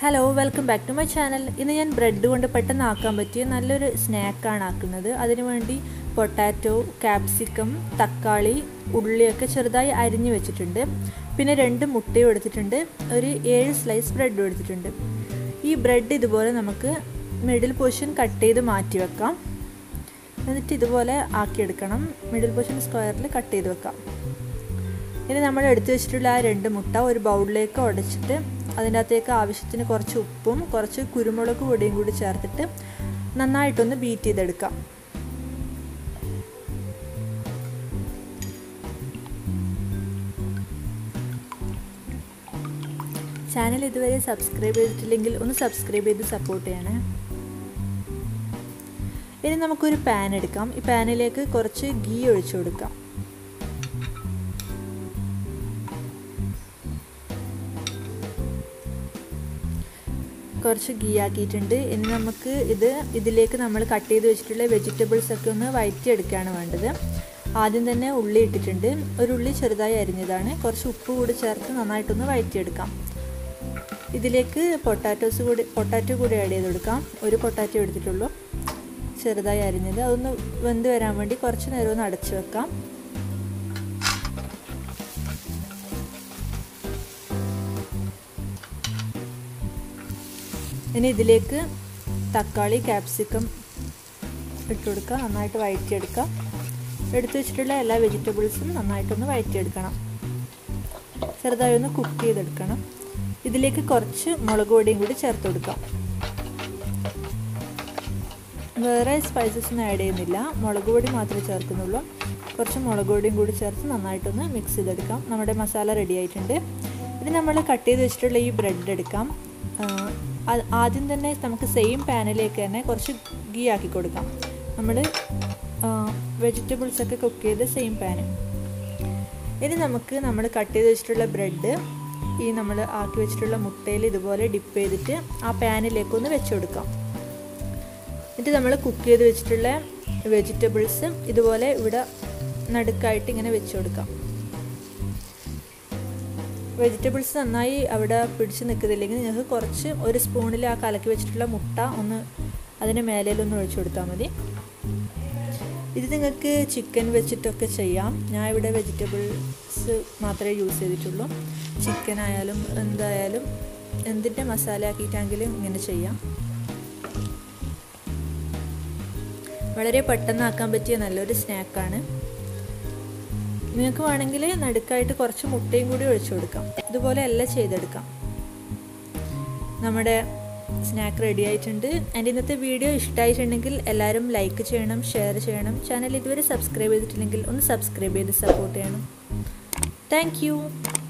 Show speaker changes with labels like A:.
A: hello welcome back to my channel ഇന്ന് ഞാൻ bread കൊണ്ട് പെട്ടെന്ന് ആക്കാൻ പറ്റിയ നല്ലൊരു സ്നാക്കാണ് ആക്കുന്നത് അതിനുവേണ്ടി പൊട്ടാറ്റോ ക്യാപ്സിക്കം തക്കാളി ഉള്ളിയൊക്കെ ചെറുതായി അരിഞ്ഞു വെച്ചിട്ടുണ്ട് പിന്നെ രണ്ട് മുട്ടയും എടുത്തിട്ടുണ്ട് ഒരു ഏഴ് സ്ലൈസ് ബ്രെഡും എടുത്തിട്ടുണ്ട് ഈ ബ്രെഡ് ഇതുപോലെ നമുക്ക് മിഡിൽ പോർഷൻ കട്ട് ചെയ്ത് മാറ്റി വെക്കാം എന്നിട്ട് ഇതുപോലെ ആക്കിയെടുക്കണം മിഡിൽ പോർഷൻ സ്ക്വയറിൽ കട്ട് ചെയ്ത് വെക്കാം ഇനി നമ്മൾ എടുത്തു വെച്ചിട്ടുള്ള ആ രണ്ട് മുട്ട ഒരു ബൗളിലേക്ക് ഉടച്ചിട്ട് അതിൻ്റെ അകത്തേക്ക് ആവശ്യത്തിന് കുറച്ച് ഉപ്പും കുറച്ച് കുരുമുളക് പൊടിയും കൂടി ചേർത്തിട്ട് നന്നായിട്ടൊന്ന് ബീറ്റ് ചെയ്തെടുക്കാം ചാനൽ ഇതുവരെ സബ്സ്ക്രൈബ് ചെയ്തിട്ടില്ലെങ്കിൽ ഒന്ന് സബ്സ്ക്രൈബ് ചെയ്ത് സപ്പോർട്ട് ചെയ്യണേ ഇനി നമുക്കൊരു പാൻ എടുക്കാം ഈ പാനിലേക്ക് കുറച്ച് ഗീ ഒഴിച്ചു കൊടുക്കാം കുറച്ച് ഗീ ആക്കിയിട്ടുണ്ട് ഇനി നമുക്ക് ഇത് ഇതിലേക്ക് നമ്മൾ കട്ട് ചെയ്ത് വെച്ചിട്ടുള്ള വെജിറ്റബിൾസ് ഒക്കെ ഒന്ന് വഴറ്റിയെടുക്കുകയാണ് വേണ്ടത് ആദ്യം തന്നെ ഉള്ളി ഇട്ടിട്ടുണ്ട് ഒരു ഉള്ളി ചെറുതായി അരിഞ്ഞതാണ് കുറച്ച് ഉപ്പ് കൂടി ചേർത്ത് നന്നായിട്ടൊന്ന് വഴറ്റിയെടുക്കാം ഇതിലേക്ക് പൊട്ടാറ്റോസ് കൂടി പൊട്ടാറ്റോ കൂടി ആഡ് ചെയ്ത് കൊടുക്കാം ഒരു പൊട്ടാറ്റോ എടുത്തിട്ടുള്ളൂ ചെറുതായി അരിഞ്ഞത് അതൊന്ന് വെന്ത് വരാൻ വേണ്ടി കുറച്ച് നേരം ഒന്ന് അടച്ചു വെക്കാം ഇനി ഇതിലേക്ക് തക്കാളി ക്യാപ്സിക്കം ഇട്ട് കൊടുക്കുക നന്നായിട്ട് വഴറ്റിയെടുക്കാം എടുത്തു വെച്ചിട്ടുള്ള എല്ലാ വെജിറ്റബിൾസും നന്നായിട്ടൊന്ന് വഴറ്റിയെടുക്കണം ചെറുതായി ഒന്ന് കുക്ക് ചെയ്തെടുക്കണം ഇതിലേക്ക് കുറച്ച് മുളക് പൊടിയും കൂടി ചേർത്ത് കൊടുക്കാം വേറെ സ്പൈസസ് ഒന്നും ആഡ് ചെയ്യുന്നില്ല മുളക് പൊടി മാത്രമേ ചേർക്കുന്നുള്ളൂ കുറച്ച് മുളക് പൊടിയും കൂടി ചേർത്ത് നന്നായിട്ടൊന്ന് മിക്സ് ചെയ്തെടുക്കാം നമ്മുടെ മസാല റെഡി ആയിട്ടുണ്ട് ഇനി നമ്മൾ കട്ട് ചെയ്ത് വെച്ചിട്ടുള്ള ഈ ബ്രെഡ് എടുക്കാം ആദ്യം തന്നെ നമുക്ക് സെയിം പാനിലേക്ക് തന്നെ കുറച്ച് ഗീ ആക്കി കൊടുക്കാം നമ്മൾ വെജിറ്റബിൾസ് ഒക്കെ കുക്ക് ചെയ്ത് സെയിം പാന് ഇനി നമുക്ക് നമ്മൾ കട്ട് ചെയ്ത് വെച്ചിട്ടുള്ള ബ്രെഡ് ഈ നമ്മൾ ആക്കി വെച്ചിട്ടുള്ള മുട്ടയിൽ ഇതുപോലെ ഡിപ്പ് ചെയ്തിട്ട് ആ പാനിലേക്ക് ഒന്ന് വെച്ച് കൊടുക്കാം എന്നിട്ട് നമ്മൾ കുക്ക് ചെയ്ത് വെച്ചിട്ടുള്ള വെജിറ്റബിൾസ് ഇതുപോലെ ഇവിടെ നടുക്കായിട്ട് ഇങ്ങനെ വെച്ച് കൊടുക്കാം വെജിറ്റബിൾസ് നന്നായി അവിടെ പിടിച്ച് നിൽക്കുന്നില്ലെങ്കിൽ നിങ്ങൾക്ക് കുറച്ച് ഒരു സ്പൂണിൽ ആ കലക്കി വെച്ചിട്ടുള്ള മുട്ട ഒന്ന് അതിൻ്റെ മേലേലൊന്ന് ഒഴിച്ചു കൊടുത്താൽ മതി ഇത് നിങ്ങൾക്ക് ചിക്കൻ വെച്ചിട്ടൊക്കെ ചെയ്യാം ഞാൻ ഇവിടെ വെജിറ്റബിൾസ് മാത്രമേ യൂസ് ചെയ്തിട്ടുള്ളൂ ചിക്കൻ ആയാലും എന്തായാലും എന്തിൻ്റെ മസാല ആക്കിയിട്ടെങ്കിലും ഇങ്ങനെ ചെയ്യാം വളരെ പെട്ടെന്ന് ആക്കാൻ പറ്റിയ നല്ലൊരു സ്നാക്കാണ് നിങ്ങൾക്ക് വേണമെങ്കിൽ നടുക്കായിട്ട് കുറച്ച് മുട്ടയും കൂടി ഒഴിച്ചു കൊടുക്കാം ഇതുപോലെ എല്ലാം ചെയ്തെടുക്കാം നമ്മുടെ സ്നാക്ക് റെഡി ആയിട്ടുണ്ട് എൻ്റെ ഇന്നത്തെ വീഡിയോ ഇഷ്ടമായിട്ടുണ്ടെങ്കിൽ എല്ലാവരും ലൈക്ക് ചെയ്യണം ഷെയർ ചെയ്യണം ചാനൽ ഇതുവരെ സബ്സ്ക്രൈബ് ചെയ്തിട്ടില്ലെങ്കിൽ ഒന്ന് സബ്സ്ക്രൈബ് ചെയ്ത് സപ്പോർട്ട് ചെയ്യണം താങ്ക്